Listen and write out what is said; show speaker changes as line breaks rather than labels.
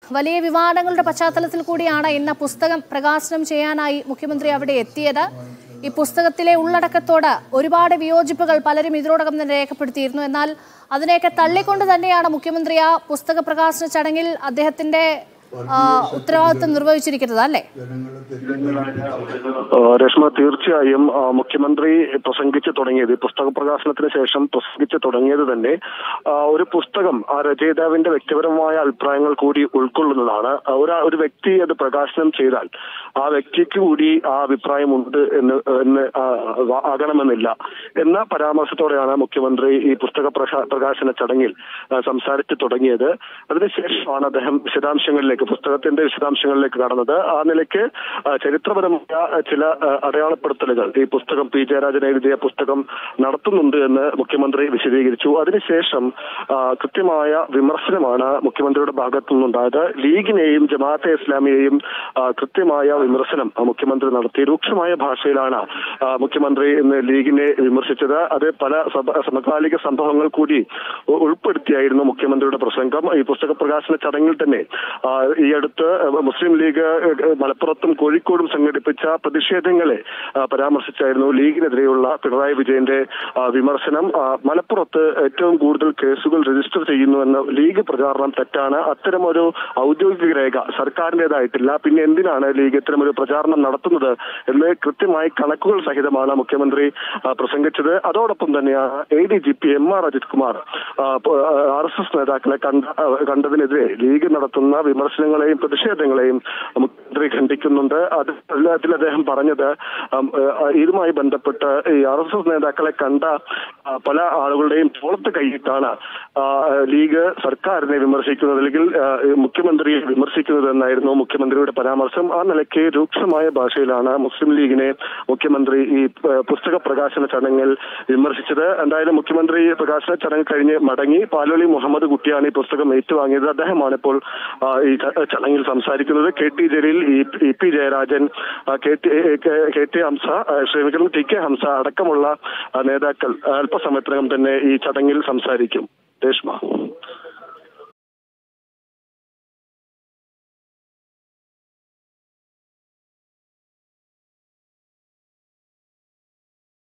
വലിയ വിവാദങ്ങളുടെ പശ്ചാത്തലത്തിൽ കൂടിയാണ് ഇന്ന് പുസ്തകം പ്രകാശനം ചെയ്യാനായി മുഖ്യമന്ത്രി അവിടെ എത്തിയത് ഈ പുസ്തകത്തിലെ ഉള്ളടക്കത്തോട് ഒരുപാട് വിയോജിപ്പുകൾ പലരും ഇതിനോടകം തന്നെ രേഖപ്പെടുത്തിയിരുന്നു എന്നാൽ അതിനെയൊക്കെ തള്ളിക്കൊണ്ട് തന്നെയാണ് മുഖ്യമന്ത്രി ആ പുസ്തക പ്രകാശന ചടങ്ങിൽ അദ്ദേഹത്തിന്റെ ആ, ഉത്തരവാദിത്വം നിർവഹിച്ചിരിക്കുന്നത് അല്ലേ
ആ, രശ്മ തീർച്ചയായും ആ, മുഖ്യമന്ത്രി പ്രസംഗിച്ചു തുടങ്ങിയത് ഈ പുസ്തക പ്രകാശനത്തിന് ശേഷം പ്രസംഗിച്ചു തുടങ്ങിയത് തന്നെ ആ, ഒരു പുസ്തകം ആ രചയിതാവിന്റെ വ്യക്തിപരമായ അഭിപ്രായങ്ങൾ കൂടി ഉൾക്കൊള്ളുന്നതാണ് ആ, ഒരു ഒരു വ്യക്തി അത് പ്രകാശനം ചെയ്താൽ ആ വ്യക്തിക്ക് കൂടി ആ അഭിപ്രായം ഉണ്ട് എന്ന് എന്ന് ആ, വ- ആകണമെന്നില്ല എന്ന പരാമർശത്തോടെയാണ് മുഖ്യമന്ത്രി ഈ പുസ്തക പ്രകാ- പ്രകാശന ചടങ്ങിൽ ആ, സംസാരിച്ചു തുടങ്ങിയത് അതിനുശേഷമാണ് അദ്ദേഹം വിശദാംശങ്ങളിലേക്ക് പുസ്തകത്തിന്റെ വിശദാംശങ്ങളിലേക്ക് കടന്നത് ആ നിലയ്ക്ക് ആ, ചരിത്രപരമായ ചില ആ, അടയാളപ്പെടുത്തലുകൾ ഈ പുസ്തകം പി ജയരാജൻ എഴുതിയ പുസ്തകം നടത്തുന്നുണ്ട് എന്ന് മുഖ്യമന്ത്രി വിശദീകരിച്ചു അതിനുശേഷം ആ, കൃത്യമായ വിമർശനമാണ് മുഖ്യമന്ത്രിയുടെ ഭാഗത്തു നിന്നുണ്ടായത് ലീഗിനെയും ജമാഅത്തെ ഇസ്ലാമിയെയും ആ, കൃത്യമായ വിമർശനം ആ, മുഖ്യമന്ത്രി നടത്തി രൂക്ഷമായ ഭാഷയിലാണ് ആ, മുഖ്യമന്ത്രി ഇന്ന് ലീഗിനെ വിമർശിച്ചത് അത് പല സഭ- സമകാലിക സംഭവങ്ങൾ കൂടി ഉ- ഉൾപ്പെടുത്തിയായിരുന്നു മുഖ്യമന്ത്രിയുടെ പ്രസംഗം ഈ പുസ്തക പ്രകാശന ചടങ്ങിൽ തന്നെ ആ, ഈ അടുത്ത് മുസ്ലിം ലീഗ് ഏഹ്, മലപ്പുറത്തും കോഴിക്കോടും സംഘടിപ്പിച്ച പ്രതിഷേധങ്ങളെ ആ, പരാമർശിച്ചായിരുന്നു ലീഗിനെതിരെയുള്ള പിണറായി വിജയന്റെ ആ, വിമർശനം ആ, മലപ്പുറത്ത് ഏറ്റവും കൂടുതൽ കേസുകൾ രജിസ്റ്റർ ചെയ്യുന്നുവെന്ന ലീഗ് പ്രചാരണം തെറ്റാണ് അത്തരമൊരു ഔദ്യോഗിക രേഖ സർക്കാരിന്റേതായിട്ടില്ല പിന്നെ എന്തിനാണ് ലീഗ് ഇത്തരമൊരു പ്രചാരണം നടത്തുന്നത് എന്ന് കൃത്യമായി കണക്കുകൾ സഹിതമാണ് മുഖ്യമന്ത്രി ആ, പ്രസംഗിച്ചത് അതോടൊപ്പം തന്നെയാണ് A D G P M R Ajith Kumar R S S നേതാക്കളെ കണ്ട ആ, കണ്ടതിനെതിരെ ലീഗ് നടത്തുന്ന വിമർശനങ്ങളെയും പ്രതിഷേധങ്ങളെയും മുഖ്യമന്ത്രി ഖണ്ഡിക്കുന്നുണ്ട് അത് അതിൽ അദ്ദേഹം പറഞ്ഞത് ഉം, ആ, ഇതുമായി ബന്ധപ്പെട്ട് ഈ ആർ എസ് എസ് നേതാക്കളെ കണ്ട ആ, പല ആളുകളുടെയും തോളത്ത് കൈയിട്ടാണ് ആ, ലീഗ് സർക്കാരിനെ വിമർശിക്കുന്നത് അല്ലെങ്കിൽ ആ, ഈ മുഖ്യമന്ത്രിയെ വിമർശിക്കുന്നത് എന്നായിരുന്നു മുഖ്യമന്ത്രിയുടെ പരാമർശം ആ നിലയ്ക്ക് രൂക്ഷമായ ഭാഷയിലാണ് മുസ്ലിം ലീഗിനെ മുഖ്യമന്ത്രി ഈ ആ, പുസ്തക പ്രകാശന ചടങ്ങിൽ വിമർശിച്ചത് എന്തായാലും മുഖ്യമന്ത്രി പ്രകാശന ചടങ്ങ് കഴിഞ്ഞ് മടങ്ങി പാലോളി മുഹമ്മദ് കുട്ടിയാണ് ഈ പുസ്തകം ഏറ്റുവാങ്ങിയത് അദ്ദേഹമാണ് ഇപ്പോൾ ആ, ഈ ച- ചടങ്ങിൽ സംസാരിക്കുന്നത് K T Jaleel E E P Jayarajan ആ, K T K- K T Hamsa ആ, ക്ഷമിക്കണം ടി കെ ഹംസ അടക്കമുള്ള ആ, നേതാക്കൾ അല്പസമയത്തിനകം തന്നെ ഈ ചടങ്ങിൽ സംസാരിക്കും രേഷ്മ